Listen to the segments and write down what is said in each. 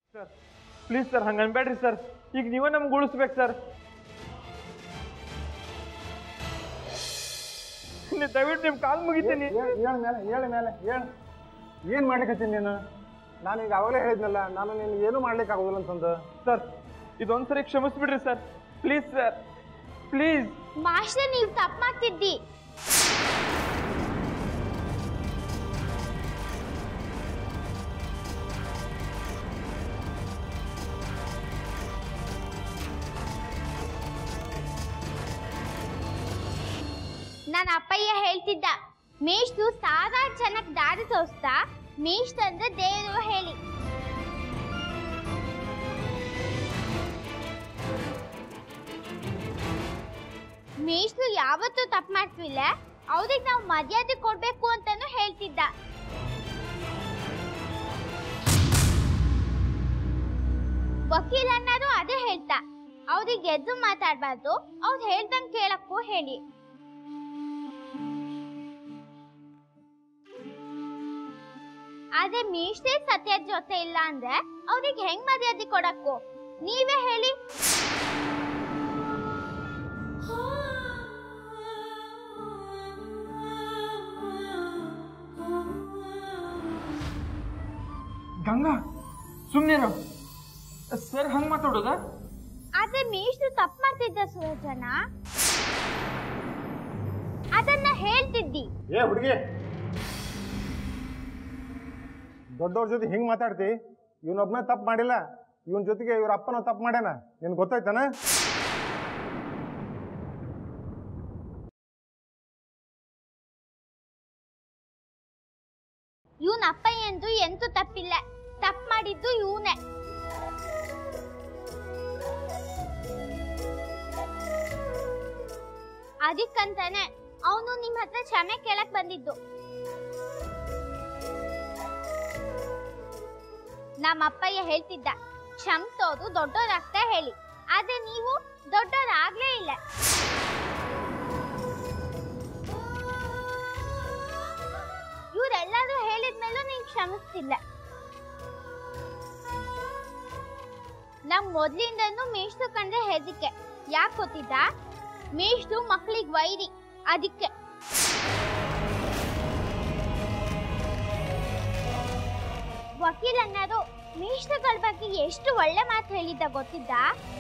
Sir please sir ಹಂಗೆ ಅನ್ಬೇಡ್ರಿ sir ಈಗ ನೀವೇ ನಮ್ಗೆ ಉಳಿಸ್ಬೇಕು ಸರ್ ನೀವು ದಯವಿಟ್ಟು ನಿಮ್ಮ ಕಾಲು ಮುಗಿತೀನಿ ಹೇಳ ಮೇಲೆ ಹೇಳ ಮೇಲೆ ಹೇಳ ಏನು ಮಾಡ್ಲಿಕ್ಕತ್ತೀನಿ ನೀನು ನಾನು ಈಗ ಅವಾಗಲೇ ಹೇಳಿದ್ನಲ್ಲ ನಾನು ನೀನು ಏನು ಮಾಡ್ಲಿಕ್ಕೆ ಆಗೋದಿಲ್ಲ ಅಂತಂದು ಸರ್ ಇದೊಂದ್ಸರಿ ಕ್ಷಮಿಸ್ಬಿಡ್ರಿ sir please sir please master ನೀವು ತಪ್ಪು ಮಾಡ್ತಿದ್ದಿ ನನ್ನ ಅಪ್ಪಯ್ಯ ಹೇಳ್ತಿದ್ದ ಮೇಷ್ದು ಸಾದಾ ಜನಕ್ ದಾರಿ ತೋರಿಸ್ತಾ ಮೇಷ್ ಅಂದ್ರೆ ದೇವರು ಹೇಳಿ ಮೇಷ್ಲು ಯಾವತ್ತೂ ತಪ್ಪು ಮಾಡ್ತಿಲ್ಲ ಅವ್ರಿಗೆ ನಾವು ಮರ್ಯಾದೆ ಕೊಡ್ಬೇಕು ಅಂತಾನು ಹೇಳ್ತಿದ್ದ ವಕೀಲ್ ಅನ್ನೋದು ಅದೇ ಹೇಳ್ತಾ ಅವ್ರಿಗೆ ಎದ್ದು ಮಾತಾಡ್ಬಾರ್ದು ಅವ್ರು ಹೇಳ್ದಂಗ್ ಕೇಳಕ್ಕೂ ಹೇಳಿ ಆದ್ರೆ ಮೀಷ್ಟೇ ಸತ್ಯದ ಜೊತೆ ಇಲ್ಲ ಅಂದ್ರೆ ಅವ್ರಿಗೆ ಹೆಂಗ್ ಮರ್ಯಾದೆ ಕೊಡಕ್ಕೂ ನೀವೇ ಹೇಳಿ ಗಂಗಾ ಸುಮ್ಮನಿರು ಸರ್ ಹಂಗೆ ಮಾತಾಡೋದಾ ಆದ್ರೆ ಮೀಷ್ಟು ತಪ್ಪು ಮಾಡ್ತಿದ್ದ ಸುರಜನ ಅದನ್ನ ಹೇಳ್ತಿದ್ದಿ ಏ ಹುಡುಗಿ ದೊಡ್ಡವ್ರ ಜೊತೆ ಹಿಂಗೆ ಮಾತಾಡ್ತಿ ಇವನೊಬ್ಬನೇ ತಪ್ಪು ಮಾಡಿಲ್ಲ ಇವನ್ ಜೊತೆಗೆ ಇವ್ರ ಅಪ್ಪನ ತಪ್ಪು ಮಾಡ್ಯಾನ ನಿನ್ ಗೊತ್ತಾಯ್ತಾನ ಇವನ್ ಅಪ್ಪಯ್ಯಂದು ಎಂತೂ ತಪ್ಪಿಲ್ಲ ತಪ್ಪು ಮಾಡಿದ್ದು ಇವನೇ ಅದಕ್ಕಂತಾನೆ ಅವನು ನಿಮ್ ಹತ್ರ ಕ್ಷಮೆ ಕೇಳಕ್ ಬಂದಿದ್ದು ನಮ್ಮ ಅಪ್ಪಯ್ಯ ಹೇಳ್ತಿದ್ದ ಕ್ಷಮಿಸೋದು ದೊಡ್ಡೋರಾಗ್ತಾ ಹೇಳಿ ಆದ್ರೆ ನೀವು ದೊಡ್ಡೋರಾಗ್ಲೇ ಇಲ್ಲ ಇವರೆಲ್ಲರೂ ಹೇಳಿದ್ಮೇಲೂ ನೀನ್ ಕ್ಷಮಿಸ್ತಿಲ್ಲ ನಮ್ ಮೊದ್ಲಿಂದನೂ ಮೇಷ್ದು ಕಂಡ್ರೆ ಹೆದರಿಕೆ ಯಾಕೆ ಗೊತ್ತಿದ್ದ ಮೇಷ್ದು ಮಕ್ಳಿಗ್ ವೈರಿ ಅದಕ್ಕೆ ವಕೀಲ್ ಅನ್ನೋದು ಮೇಷ್ದಗಳ ಬಗ್ಗೆ ಎಷ್ಟು ಒಳ್ಳೆ ಮಾತು ಹೇಳಿದ್ದ ಗೊತ್ತಿದ್ದ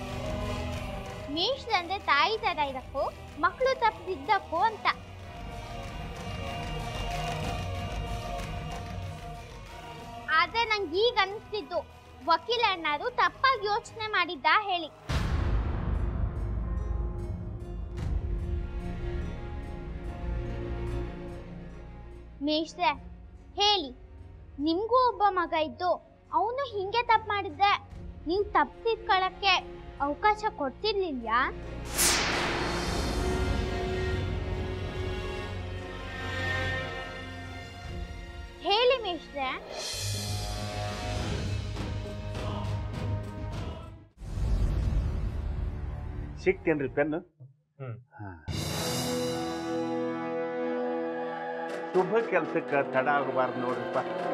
ಮೇಷ್ದ ಅಂದ್ರೆ ತಾಯಿ ತರ ಇರಕ್ಕೂ ಮಕ್ಕಳು ತಪ್ಪಿದ್ದಕ್ಕೂ ಅಂತ ಆದ್ರೆ ನಂಗೆ ಈಗ ಅನಿಸ್ತಿದ್ದು ವಕೀಲ ಅಣ್ಣರು ತಪ್ಪಾಗಿ ಯೋಚನೆ ಮಾಡಿದ್ದ ಹೇಳಿ ಮೇಷ್ಟ್ರೆ ಹೇಳಿ ನಿಮ್ಗೂ ಒಬ್ಬ ಮಗ ಇದ್ದು ಅವನು ಹಿಂಗೆ ತಪ್ಪು ಮಾಡಿದ್ದೆ ನೀವು ತಪ್ಪು ತಿದ್ಕೊಳ್ಳಕ್ಕೆ ಅವಕಾಶ ಕೊಡ್ತಿರ್ಲಿಲ್ವಾ ಹೇಳಿ ಮೇಷ್ಟ್ರೆ ಸಿಕ್ತೇನ್ರಿ ಪೆನ್ ಹ್ಮ್. ಶುಭ ಕೆಲ್ಸಕ್ಕೆ ತಡ ಆಗಬಾರ್ದು ನೋಡ್ರಿಪ್ಪ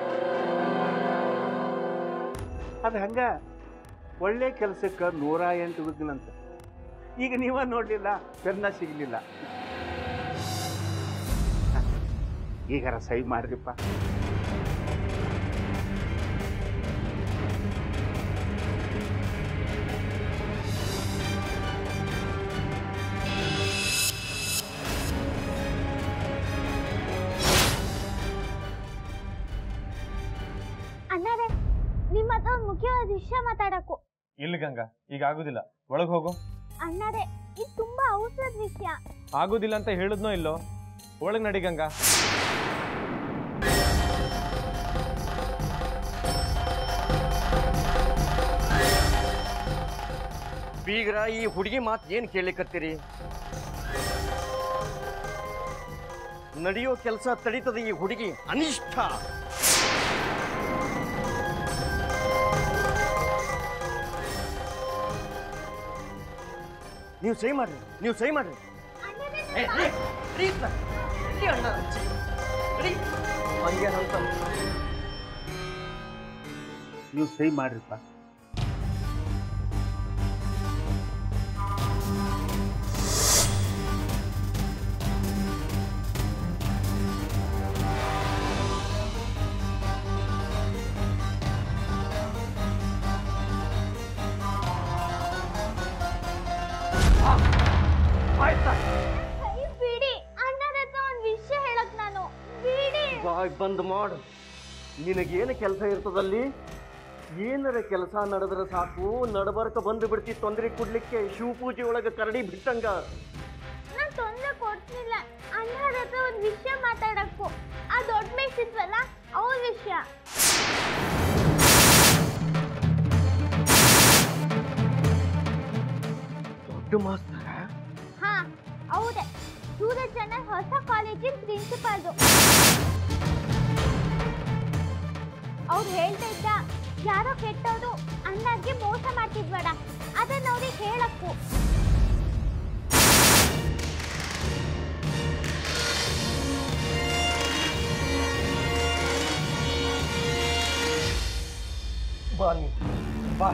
ಅದು ಹಂಗ ಒಳ್ಳೆ ಕೆಲ್ಸಕ್ಕೆ ನೂರ ಎಂಟು ವಿಘ್ನಂತ ಈಗ ನೀವ ನೋಡ್ಲಿಲ್ಲ ಪೆನ್ನ ಸಿಗ್ಲಿಲ್ಲ ಈಗಾರ ಸಹಿ ಮಾಡ್ರಿಪ್ಪ ಅಣ್ಣಾರೆ ನಿಮ್ಮ ಹತ್ರ ಒಂದು ಮುಖ್ಯವಾದ ವಿಷಯ ಮಾತಾಡಕ್ಕೂ ಇಲ್ಲ ಗಂಗಾ ಈಗ ಆಗುದಿಲ್ಲ ಒಳಗೆ ಹೋಗು ಅಣ್ಣಾರೆ ಇದು ತುಂಬಾ ಅವಸರದ ವಿಷಯ ಆಗುದಿಲ್ಲ ಅಂತ ಹೇಳಿದ್ನೋ ಇಲ್ಲೋ ಒಳಗೆ ನಡಿ ಗಂಗಾ ಬೀಗ್ರ ಈ ಹುಡುಗಿ ಮಾತು ಏನು ಕೇಳಲಿಕತ್ತೀರಿ ನಡೆಯೋ ಕೆಲಸ ತಡೀತದ ಈ ಹುಡುಗಿ ಅನಿಷ್ಠ ನೀವು ಸಹಿ ಮಾಡ್ರಿ ನೀವು ಸಹಿ ಮಾಡ್ರಿ ಏ, ರೀ, ರೀ ಸರ್. ಎಲ್ಲಿ ಅಣ್ಣ ಛೀ. ರೀ. ಹಂಗೆ ಅಂತ ನೀವು ಸಹಿ ಮಾಡ್ರಿಪ್ಪ ಆಯ್ತಾ ಕೈ ಬಿಡಿ ಅಣ್ಣರ ಹತ್ರ ಒಂದು ವಿಷಯ ಹೇಳಕ್ ನಾನು ಬಿಡಿ ಬಾಯ್ ಬಂದ್ ಮಾಡು ನಿನಗೇನು ಕೆಲಸ ಇರ್ತದಲ್ಲಿ ಏನರ ಕೆಲಸ ನಡೆದ್ರೆ ಸಾಕು ನಡಬರ್ಕ ಬಂದು ಬಿಡ್ತಿ ತೊಂದರೆ ಕೊಡ್ಲಿಕ್ಕೆ ಶಿವಪೂಜೆ ಒಳಗೆ ಕರಡಿ ಬಿಟ್ಟಂಗ ನಾನ್ ತೊಂದ್ರೆ ಕೊಡ್ತಿಲ್ಲ ಅಣ್ಣರ ಹತ್ರ ಒಂದು ವಿಷಯ ಮಾತಾಡಕ್ಕು ಆ ದೊಡ್ಡ ಮೇಷ್ ಇದ್ವಲ್ಲ ಅವ್ರ ವಿಷಯ ದೊಡ್ಡ ಮಾಸ್ತರ ಹಾ ಹೌದೇ ಸೂರಜ್ ಅಣ್ಣ ಹೊಸ ಕಾಲೇಜಿನ ಪ್ರಿನ್ಸಿಪಾಲ್ದು ಅವ್ರು ಹೇಳ್ತಾ ಇದ್ದ ಯಾರೋ ಕೆಟ್ಟವರು ಅಣ್ಣಗೆ ಮೋಸ ಮಾಡ್ತಿದ್ಬೇಡ ಅದನ್ನ ಅವ್ರಿಗೆ ಹೇಳಕ್ಕು ಬಾ ನೀ ಬಾ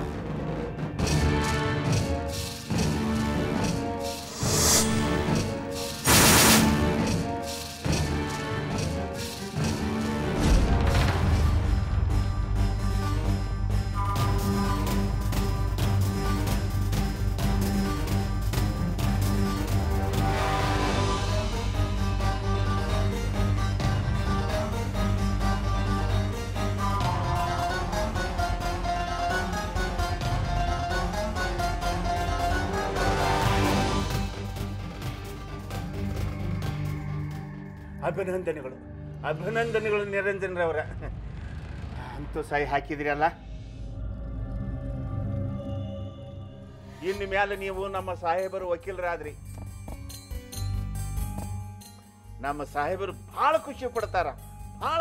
ಅಭಿನಂದನೆಗಳು ಅಭಿನಂದನೆಗಳು ನಿರಂಜನರವರ ಅಂತೂ ಸಹಿ ಹಾಕಿದ್ರಿ ಅಲ್ಲ ಇನ್ನು ಮೇಲೆ ನೀವು ನಮ್ಮ ಸಾಹೇಬರು ವಕೀಲರಾದ್ರಿ ನಮ್ಮ ಸಾಹೇಬರು ಬಹಳ ಖುಷಿ ಪಡ್ತಾರ ಬಹಳ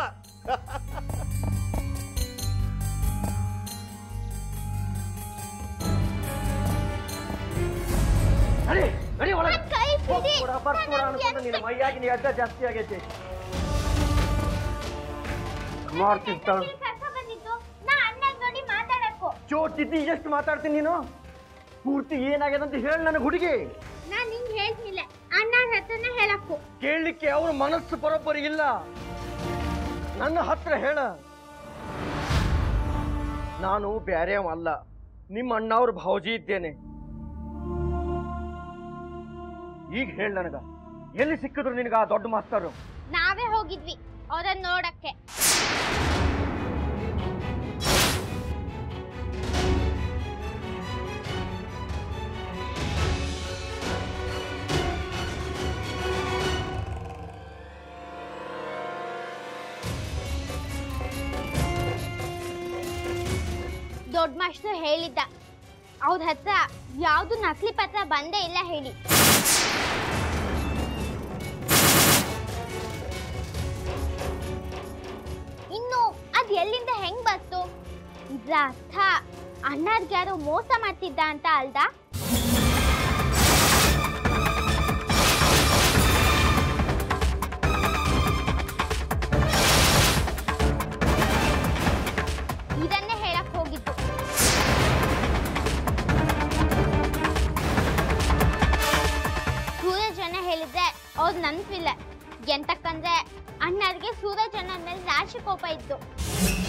ನಡಿ ನಡಿ ಒಳಗೆ ನನ್ ಕೈ ಬಿಡಿ. ಹೋಗ್ಬಿಡ, ಬರ್ಸ್ಬಿಡ ನನ್ ಅನ್ಕೊಂಡು ನಿನ್ನ ಕೆಲ್ಸ- ಮೈಯಾಗಿ ನೀ ಅಡ್ಡ ಜಾಸ್ತಿ ಆಗೈತಿ ಮಾಡ್ತಿರ್ತಾಳ ಇಲ್ಲಿ ಕರ್ಕೊಂಡ್ ಬಂದಿದ್ದು ನಾ ಅಣ್ಣನ್ ನೋಡಿ ಮಾತಾಡಕ್ಕು ಚೋಟಿದ್ದಿ ಎಷ್ಟು ಮಾತಾಡ್ತೀನಿ ನೀನು ಪೂರ್ತಿ ಏನಾಗ್ಯದ ಅಂತ ಹೇಳಿ ನನಗೆ ಹುಡುಗಿ ನಾನ್ ನಿಂಗ್ ಹೇಳ್ತಿಲ್ಲ ಅಣ್ಣನ ಹತ್ರನೇ ಹೇಳಕ್ಕು ಕೇಳಲಿಕ್ಕೆ ಅವ್ರ ಮನಸ್ಸು ಬರೋಬ್ಬರಿ ಇಲ್ಲ ನನ್ನ ಹತ್ರ ಹೇಳ ನಾನು ಬ್ಯಾರೆ ಅಲ್ಲ ನಿಮ್ಮ ಅಣ್ಣವ್ರ ಭಾವಜಿ ಇದ್ದೇನೆ ಈಗ ಹೇಳ ನನಗ ಎಲ್ಲಿ ಸಿಕ್ಕಿದ್ರು ನಿನಗ ಆ ದೊಡ್ಡ ಮಾಸ್ತರು ನಾವೇ ಹೋಗಿದ್ವಿ ಅವ್ರನ್ನ ನೋಡಕ್ಕೆ ದೊಡ್ಡ ಮಾಸ್ಟರ್ ಹೇಳಿದ್ದ ಅವ್ರ ಹತ್ರ ಯಾವ್ದು ನಕಲಿ ಪತ್ರ ಬಂದೇ ಇಲ್ಲ ಹೇಳಿ ಇನ್ನು ಅದ್ ಎಲ್ಲಿಂದ ಹೆಂಗ್ ಬಂತು ಇದ್ರ ಅರ್ಥ ಅಣ್ಣರ್ಗೆ ಯಾರೋ ಮೋಸ ಮಾಡ್ತಿದ್ದ ಅಂತ ಅಲ್ದ ಇದನ್ನೇ ಹೇಳಕ್ ಹೋಗಿದ್ದು ಸೂರಜ್ ಅಣ್ಣ ಹೇಳಿದ್ರೆ ಅವ್ರು ನೆನ್ಪಿಲ್ಲ ಎಂತಕ್ಕಂದ್ರೆ ಅಣ್ಣರ್ಗೆ ಸೂರಜ್ ಅಣ್ಣನ ಮೇಲೆ ರಾಶಿ ಕೋಪ ಇತ್ತು